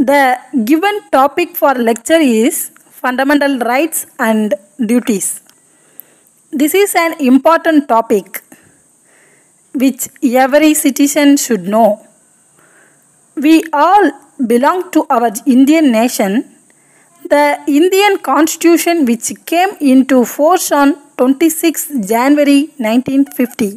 The given topic for lecture is Fundamental Rights and Duties. This is an important topic which every citizen should know. We all belong to our Indian nation. The Indian Constitution, which came into force on 26 January 1950,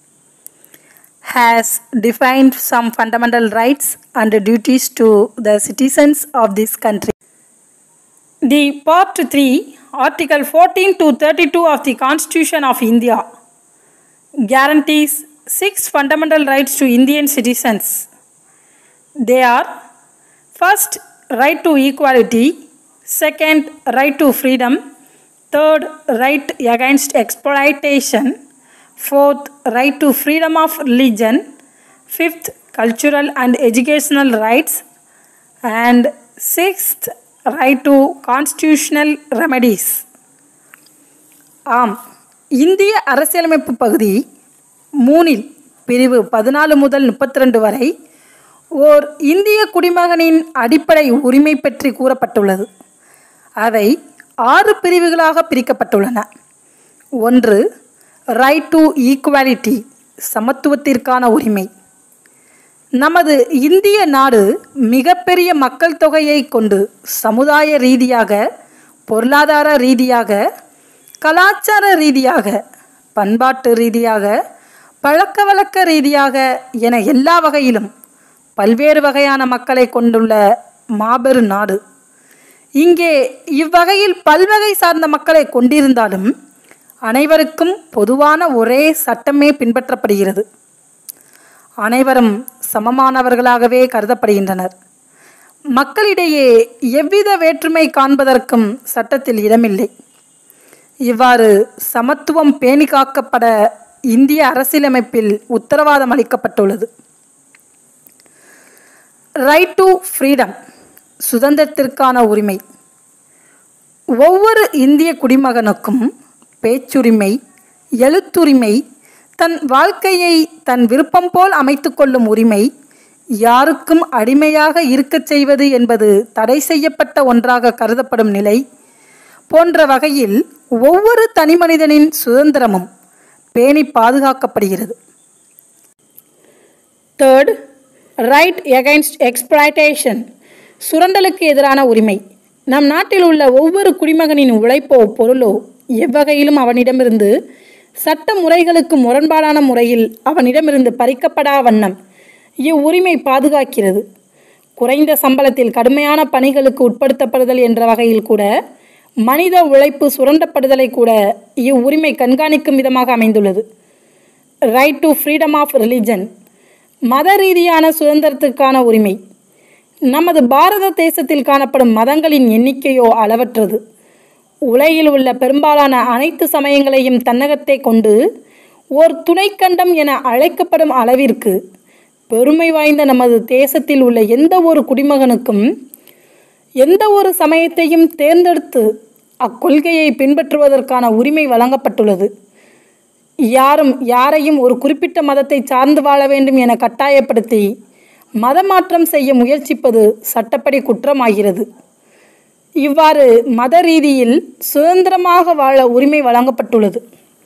has defined some fundamental rights and duties to the citizens of this country. The Part 3, Article 14 to 32 of the Constitution of India guarantees six fundamental rights to Indian citizens. They are first, right to equality, second, right to freedom, third, right against exploitation, fourth, right to freedom of religion, fifth, cultural and educational rights, and sixth, right to constitutional remedies. ஆம் இந்திய அரசியலமைப்பு பகுதி மூணில் பிரிவு பதினாலு முதல் முப்பத்தி ரெண்டு வரை ஓர் இந்திய குடிமகனின் அடிப்படை உரிமை பற்றி கூறப்பட்டுள்ளது அவை ஆறு பிரிவுகளாக பிரிக்கப்பட்டுள்ளன ஒன்று ரைட் டு ஈக்குவாலிட்டி சமத்துவத்திற்கான உரிமை நமது இந்திய நாடு மிகப்பெரிய மக்கள் தொகையை கொண்டு சமுதாய ரீதியாக பொருளாதார ரீதியாக கலாச்சார ரீதியாக பண்பாட்டு ரீதியாக பழக்க வழக்க ரீதியாக என எல்லா வகையிலும் பல்வேறு வகையான மக்களை கொண்டுள்ள மாபெரும் நாடு இங்கே இவ்வகையில் பல்வகை சார்ந்த மக்களை கொண்டிருந்தாலும் அனைவருக்கும் பொதுவான ஒரே சட்டமே பின்பற்றப்படுகிறது அனைவரும் சமமானவர்களாகவே கருதப்படுகின்றனர் மக்களிடையே எவ்வித வேற்றுமை காண்பதற்கும் சட்டத்தில் இடமில்லை இவ்வாறு சமத்துவம் பேணி காக்கப்பட இந்திய அரசியலமைப்பில் உத்தரவாதம் அளிக்கப்பட்டுள்ளது ரைட் டு ஃப்ரீடம் சுதந்திரத்திற்கான உரிமை ஒவ்வொரு இந்திய குடிமகனுக்கும் பேச்சுரிமை எழுத்துரிமை தன் வாழ்க்கையை தன் விருப்பம் போல் அமைத்து கொள்ளும் உரிமை யாருக்கும் அடிமையாக இருக்கச் செய்வது என்பது தடை செய்யப்பட்ட ஒன்றாக கருதப்படும் நிலை போன்ற வகையில் ஒவ்வொரு தனிமனிதனின் சுதந்திரமும் பேணி பாதுகாக்கப்படுகிறது தேர்ட் ரைட் எகைன்ஸ்ட் எக்ஸ்பிளாய்டேஷன் சுரண்டலுக்கு எதிரான உரிமை நம் நாட்டில் உள்ள ஒவ்வொரு குடிமகனின் உழைப்போ பொருளோ எவ்வகையிலும் அவனிடமிருந்து சட்ட முறைகளுக்கு முரண்பாடான முறையில் அவனிடமிருந்து பறிக்கப்படா வண்ணம் இவ்வுரிமை பாதுகாக்கிறது குறைந்த சம்பளத்தில் கடுமையான பணிகளுக்கு உட்படுத்தப்படுதல் என்ற வகையில் கூட மனித உழைப்பு சுரண்டப்படுதலை கூட இவ்வுரிமை கண்காணிக்கும் விதமாக அமைந்துள்ளது right to freedom of religion மத ரீதியான சுதந்திரத்திற்கான உரிமை நமது பாரத தேசத்தில் காணப்படும் மதங்களின் எண்ணிக்கையோ அளவற்றது உலகில் உள்ள பெரும்பாலான அனைத்து சமயங்களையும் தன்னகத்தை கொண்டு ஓர் துணைக்கண்டம் என அழைக்கப்படும் அளவிற்கு பெருமை வாய்ந்த நமது தேசத்தில் உள்ள எந்த ஒரு குடிமகனுக்கும் எந்த ஒரு சமயத்தையும் தேர்ந்தெடுத்து அக்கொள்கையை பின்பற்றுவதற்கான உரிமை வழங்கப்பட்டுள்ளது யாரும் யாரையும் ஒரு குறிப்பிட்ட மதத்தை சார்ந்து வாழ வேண்டும் என கட்டாயப்படுத்தி மதமாற்றம் செய்ய முயற்சிப்பது சட்டப்படி குற்றமாகிறது இவ்வாறு மத ரீதியில் சுதந்திரமாக வாழ உரிமை வழங்கப்பட்டுள்ளது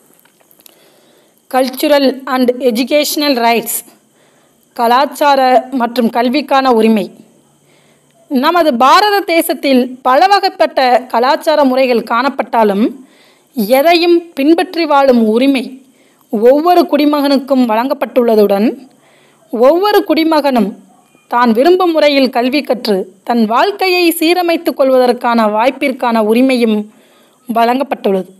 கல்ச்சுரல் அண்ட் எஜுகேஷனல் ரைட்ஸ் கலாச்சார மற்றும் கல்விக்கான உரிமை நமது பாரத தேசத்தில் பல வகைப்பட்ட கலாச்சார முறைகள் காணப்பட்டாலும் எதையும் பின்பற்றி வாழும் உரிமை ஒவ்வொரு குடிமகனுக்கும் வழங்கப்பட்டுள்ளதுடன் ஒவ்வொரு குடிமகனும் தான் விரும்பும் முறையில் கல்வி கற்று தன் வாழ்க்கையை சீரமைத்துக் கொள்வதற்கான வாய்ப்பிற்கான உரிமையும் வழங்கப்பட்டுள்ளது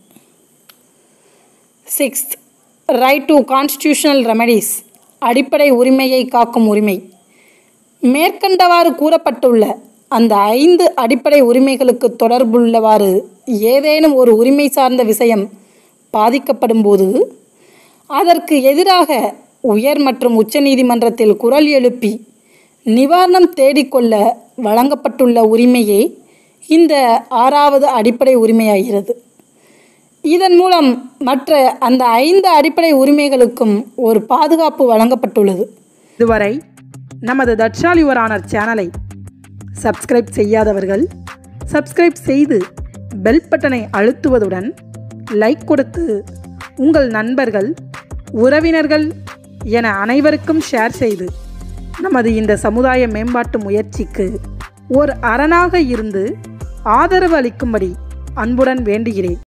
sixth right to constitutional remedies அடிப்படை உரிமையை காக்கும் உரிமை மேற்கண்டவாறு கூறப்பட்டுள்ள அந்த ஐந்து அடிப்படை உரிமைகளுக்கு தொடர்புள்ளவாறு ஏதேனும் ஒரு உரிமை சார்ந்த விஷயம் பாதிக்கப்படும் போது அதற்கு எதிராக உயர் மற்றும் உச்ச நீதிமன்றத்தில் குரல் எழுப்பி நிவாரணம் தேடிக்கொள்ள வழங்கப்பட்டுள்ள உரிமையே இந்த ஆறாவது அடிப்படை உரிமையாகிறது இதன் மூலம் மற்ற அந்த ஐந்து அடிப்படை உரிமைகளுக்கும் ஒரு பாதுகாப்பு வழங்கப்பட்டுள்ளது இதுவரை நமது தட்சால் யுவர் ஆனர் சேனலை சப்ஸ்கிரைப் செய்யாதவர்கள் சப்ஸ்கிரைப் செய்து பெல் பட்டனை அழுத்துவதுடன் லைக் கொடுத்து உங்கள் நண்பர்கள் உறவினர்கள் என அனைவருக்கும் ஷேர் செய்து நமது இந்த சமுதாய மேம்பாட்டு முயற்சிக்கு ஓர் அரணாக இருந்து ஆதரவு அளிக்கும்படி அன்புடன் வேண்டுகிறேன்